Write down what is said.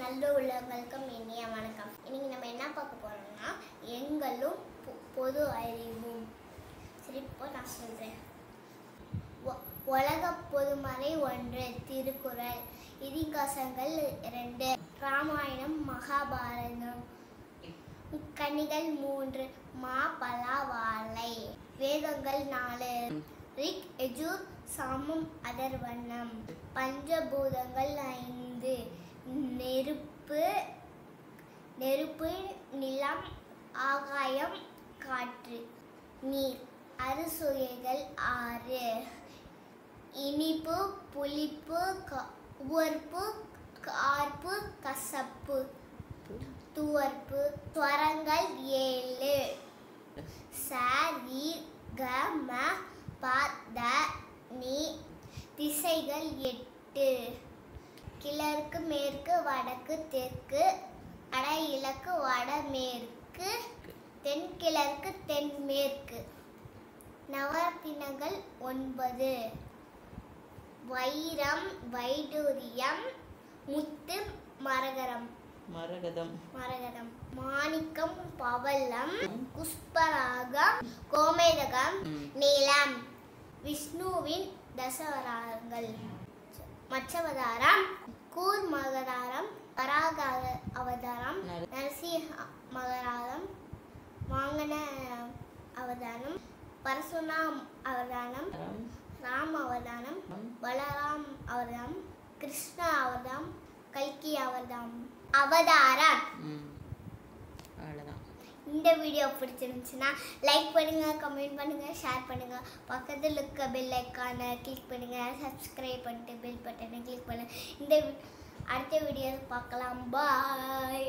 நல்ல உள்ளவங்களுக்கும் இனிய வணக்கம் இன்னைக்கு நம்ம என்ன பார்க்க போறோம்னா எங்களும் பொ- பொது அறிவும் சரி இப்போ நான் சொல்றேன் ஒ- உலக பொதுமறை ஒன்று திருக்குறள் இதிகாசங்கள் இரண்டு ராமாயணம் மகாபாரதம் கனிகள் மூன்று மா பலா வாழை வேதங்கள் நாலு ரிக் எஜூர் சாமம் அதர்வண்ணம் பஞ்சபூதங்கள் ஐந்து நெருப்பு நெருப்பு நிலம் ஆகாயம் காற்று நீர் அறுசுவைகள் ஆறு இனிப்பு புளிப்பு க- உவர்ப்பு கார்ப்பு கசப்பு துவர்ப்பு ஸ்வரங்கள் ஏழு சரி க ம ப த நீ திசைகள் எட்டு கிழக்கு மேற்கு வடக்கு தெற்கு வட இலக்கு வடமேற்கு தென்கிழக்கு தென்மேற்கு நவரத்தினங்கள் ஒன்பது வைரம் வைடூரியம் முத்து மரகரம் மரகதம் மரகதம் மாணிக்கம் பவளம் புஷ்பராகம் கோமேதகம் ம். நீலம் விஷ்ணுவின் தசவதாரங்கள் மச்சவதாரம் கூர் மகதாரம் வராக அவ- அவதாரம் நர- நரசிம்ம மகராதம் வாங்கன அவதானம் பரசுராம் அவதானம் மரம், ராம் அவதானம் ம். பலராம் அவதாரம் கிருஷ்ண அவதாரம் கல்கி அவதாரம் அவதாரம் ம். அவ்வளவுதான் இந்த வீடியோ பிடிச்சிருந்துச்சுன்னா லைக் பண்ணுங்க கமெண்ட் பண்ணுங்க ஷேர் பண்ணுங்க பக்கத்தில் இருக்க பெல் ஐக்கானை கிளிக் பண்ணுங்க சப்ஸ்கிரைப் பண்ணிட்டு பெல் பட்டனை கிளிக் பண்ணுங்க இந்த வி- அடுத்த வீடியோ பார்க்கலாம் பாய்